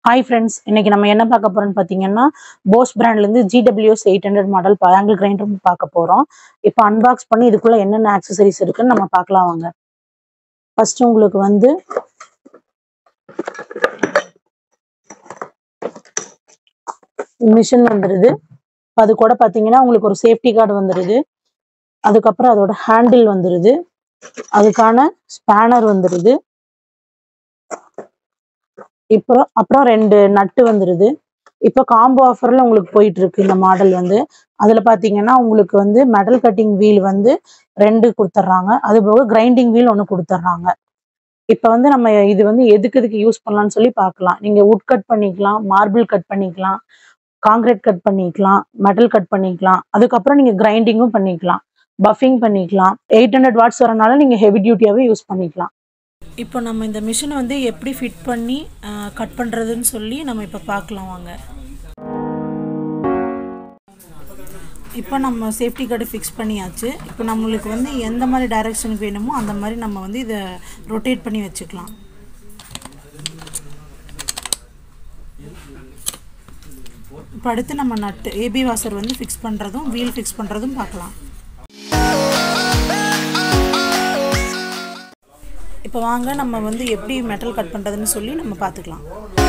hi friends இன்னைக்கு நம்ம என்ன பார்க்க போறோம்னு பார்த்தீங்கன்னா போஸ் பிராண்ட்லேருந்து GWS eight hundred model angle grinder பார்க்க போகிறோம் இப்போ அன்பாக்ஸ் பண்ணி இதுக்குள்ள என்னென்ன ஆக்சசரிஸ் இருக்குன்னு நம்ம பார்க்கலாம் வாங்க ஃபர்ஸ்ட் உங்களுக்கு வந்து மிஷின் வந்துடுது அது கூட பார்த்தீங்கன்னா உங்களுக்கு ஒரு சேஃப்டி கார்டு வந்துடுது அதுக்கப்புறம் அதோட ஹேண்டில் வந்துடுது அதுக்கான ஸ்பேனர் வந்துடுது இப்போ அப்புறம் ரெண்டு நட்டு வந்துடுது இப்போ காம்போ ஆஃபரில் உங்களுக்கு போயிட்டு இருக்கு இந்த மாடல் வந்து அதில் பார்த்தீங்கன்னா உங்களுக்கு வந்து மெட்டல் கட்டிங் வீல் வந்து ரெண்டு கொடுத்துட்றாங்க அது போக கிரைண்டிங் வீல் ஒன்று கொடுத்துட்றாங்க இப்போ வந்து நம்ம இது வந்து எதுக்கு எதுக்கு யூஸ் பண்ணலாம்னு சொல்லி பார்க்கலாம் நீங்கள் உட் கட் பண்ணிக்கலாம் மார்பிள் கட் பண்ணிக்கலாம் காங்கிரீட் கட் பண்ணிக்கலாம் மெட்டல் கட் பண்ணிக்கலாம் அதுக்கப்புறம் நீங்கள் கிரைண்டிங்கும் பண்ணிக்கலாம் பஃபிங் பண்ணிக்கலாம் எயிட் ஹண்ட்ரட் வாட்ஸ் வரனால நீங்கள் ஹெவி டியூட்டியாகவே யூஸ் பண்ணிக்கலாம் இப்போ நம்ம இந்த மிஷினை வந்து எப்படி ஃபிட் பண்ணி கட் பண்ணுறதுன்னு சொல்லி நம்ம இப்போ பார்க்கலாம் வாங்க இப்போ நம்ம சேஃப்டி கார்டு ஃபிக்ஸ் பண்ணியாச்சு இப்போ நம்மளுக்கு வந்து எந்த மாதிரி டைரெக்ஷனுக்கு வேணுமோ அந்த மாதிரி நம்ம வந்து இதை ரொட்டேட் பண்ணி வச்சுக்கலாம் இப்போ அடுத்து நம்ம நட்டு ஏபி வாசர் வந்து ஃபிக்ஸ் பண்ணுறதும் வீல் ஃபிக்ஸ் பண்ணுறதும் பார்க்கலாம் இப்போ வாங்க நம்ம வந்து எப்படி மெட்டல் கட் பண்ணுறதுன்னு சொல்லி நம்ம பார்த்துக்கலாம்